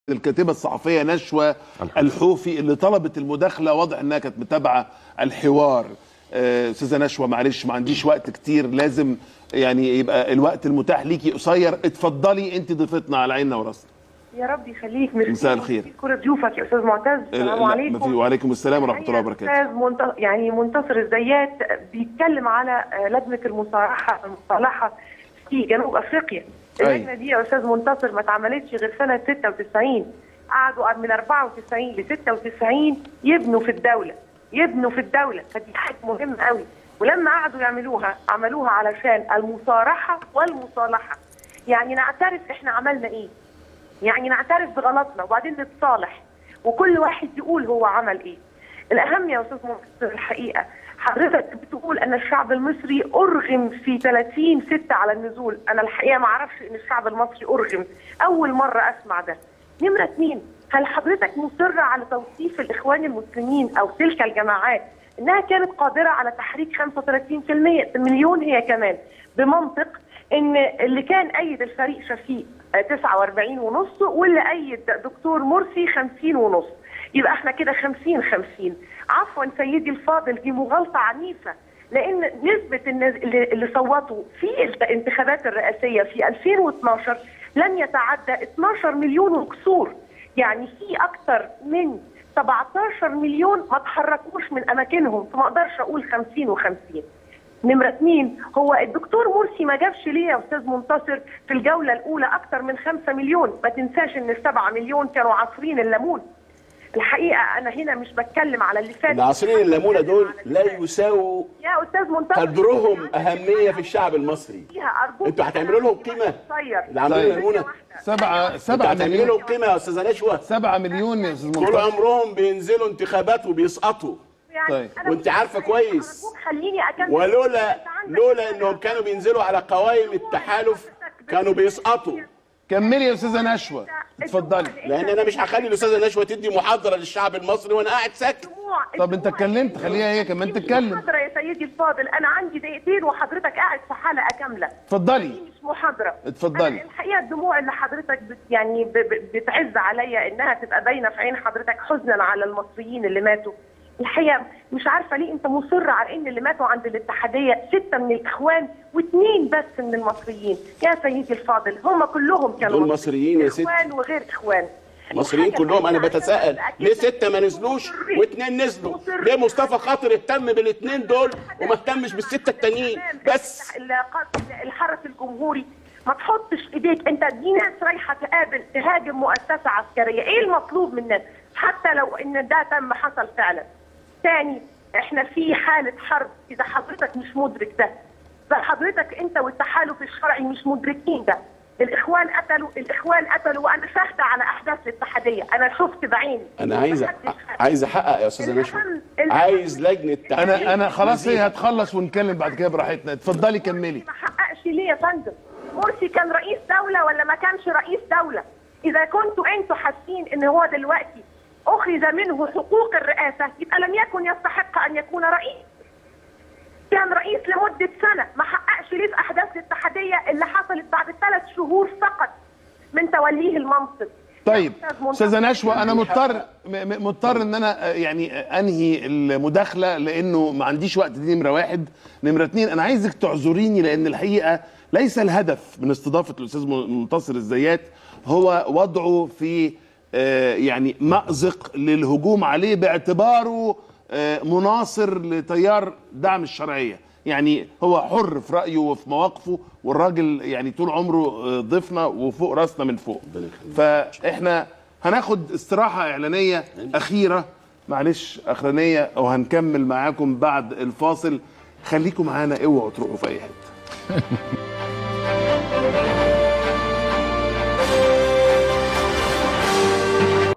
الكاتبه الصحفيه نشوى الحوفي اللي طلبت المداخله واضح انها كانت متابعه الحوار آه، استاذه نشوى معلش ما عنديش وقت كتير لازم يعني يبقى الوقت المتاح ليكي قصير اتفضلي انت ضيفتنا على عيننا وراسنا يا رب يخليك ميرسي. مساء الخير. كل ضيوفك يا استاذ معتز السلام لا، ما في- عليكم وعليكم السلام ورحمه الله الحقيقة وبركاته استاذ منت... يعني منتصر الزيات بيتكلم على آه، لجنه المصالحه المصالحه في جنوب افريقيا أيوة. اللجنه دي يا استاذ منتصر ما اتعملتش غير سنه 96 قعدوا من 94 ل 96 يبنوا في الدوله يبنوا في الدوله فدي حاجه مهمه قوي ولما قعدوا يعملوها عملوها علشان المصارحه والمصالحه يعني نعترف احنا عملنا ايه يعني نعترف بغلطنا وبعدين نتصالح وكل واحد يقول هو عمل ايه الاهم يا استاذ منتصر الحقيقه حضرتك بتقول ان الشعب المصري ارغم في 30 6 على النزول انا الحقيقه ما اعرفش ان الشعب المصري ارغم اول مره اسمع ده نمره اثنين هل حضرتك مصره على توصيف الاخوان المسلمين او تلك الجماعات انها كانت قادره على تحريك 35% مليون هي كمان بمنطق ان اللي كان ايد الفريق شفيق آه، 49 ونص واللي ايد دكتور مرسي 50 ونص يبقى احنا كده 50 50 عفوا سيدي الفاضل دي مغالطه عنيفه لان نسبه الناس اللي اللي صوتوا في الانتخابات الرئاسيه في 2012 لم يتعدى 12 مليون وكسور يعني في اكثر من 17 مليون ما تحركوش من اماكنهم فما اقدرش اقول 50 و50 نمرة اثنين هو الدكتور مرسي ما جابش ليه يا استاذ منتصر في الجولة الأولى أكثر من خمسة مليون ما تنساش إن السبعة مليون كانوا عاصرين الليمون الحقيقة أنا هنا مش بتكلم على اللي فات العصرين الليمونة دول لا يساووا يا أستاذ منتصر قدرهم أهمية في الشعب المصري فيها أرجوك انتوا هتعملوا لهم قيمة قصير اللي عاملين طيب. الليمونة سبعة انتوا سبعة هتعملوا مليون لهم قيمة يا أستاذة نشوى سبعة مليون يا استاذ طول منتصر عمرهم بينزلوا انتخابات وبيسقطوا يعني طيب. أنا وانت مش عارفة عايزة- كويس. أرجوك خليني أكمل ولولا أنت عندك لولا حاجة. انهم كانوا بينزلوا على قوائم التحالف كانوا بيسقطوا كملي يا استاذه نشوى اتفضلي لان انا مش هخلي الاستاذه نشوى تدي محاضره للشعب المصري وانا قاعد ساكت الدموع- طب انت الدموع اتكلمت، خليها هي كمان دي مش تتكلم. محاضرة يا سيدي الفاضل أنا عندي دقيقتين وحضرتك قاعد في حلقة كاملة دي اتفضلي مش محاضرة اتفضلي. أنا الحقيقة الدموع اللي حضرتك بت يعني ب- ب- بتعز عليا إنها تبقى باينة في عين حضرتك حزنا على المصريين اللي ماتوا الحقيقة مش عارفة ليه أنت مصر على إن اللي ماتوا عند الاتحادية ستة من الإخوان واثنين بس من المصريين يا سيدي الفاضل هم كلهم كانوا دول مصريين يا ست. إخوان وغير إخوان مصريين الحاجة كلهم انا التانية بتساءل عشان ليه أكيد ستة ما نزلوش مصرين. واثنين نزلوا مصرين. ليه مصطفى خاطر اهتم بالاثنين دول وما اهتمش بالستة التانيين بس القصد الحرس الجمهوري ما تحطش ايديك انت دي ناس رايحه تقابل تهاجم مؤسسه عسكريه ايه المطلوب مننا حتى لو ان ده تم حصل فعلا تاني احنا في حاله حرب اذا حضرتك مش مدرك ده فحضرتك انت والتحالف الشرعي مش مدركين ده الاخوان قتلوا الاخوان قتلوا وانا شاهده على احداث الاتحاديه انا شفت بعيني انا عايز محدش- عايز احقق يا استاذه نشوى الأهم- الأهم- عايز لجنه تحقيق انا انا خلاص مزيد. هي هتخلص ونتكلم بعد كده براحتنا اتفضلي كملي ما حققش ليه يا فندم؟ مرسي كان رئيس دولة ولا ما كانش رئيس دولة؟ إذا كنتوا أنتوا حاسين إن هو دلوقتي أخذ منه حقوق الرئاسة يبقى لم يكن يستحق أن يكون رئيس. كان رئيس لمدة سنة ما حققش ليه في أحداث الاتحادية اللي حصلت بعد ثلاث شهور فقط من توليه المنصب. طيب يا أستاذ منتصر، استاذه نشوى انا مضطر م- م- مضطر ان انا آه، يعني آه، انهي المداخله لانه ما عنديش وقت دي نمره واحد نمره اتنين انا عايزك تعذريني لان الحقيقه ليس الهدف من استضافه الاستاذ م- منتصر الزيات هو وضعه في آه، يعني مأزق للهجوم عليه باعتباره آه، مناصر لتيار دعم الشرعيه يعني هو حر في رايه وفي مواقفه والراجل يعني طول عمره آه، ضيفنا وفوق راسنا من فوق فاحنا هناخد استراحه اعلانيه اخيره معلش اخرانيه وهنكمل معاكم بعد الفاصل خليكم معانا اوعوا تروحوا في اي حته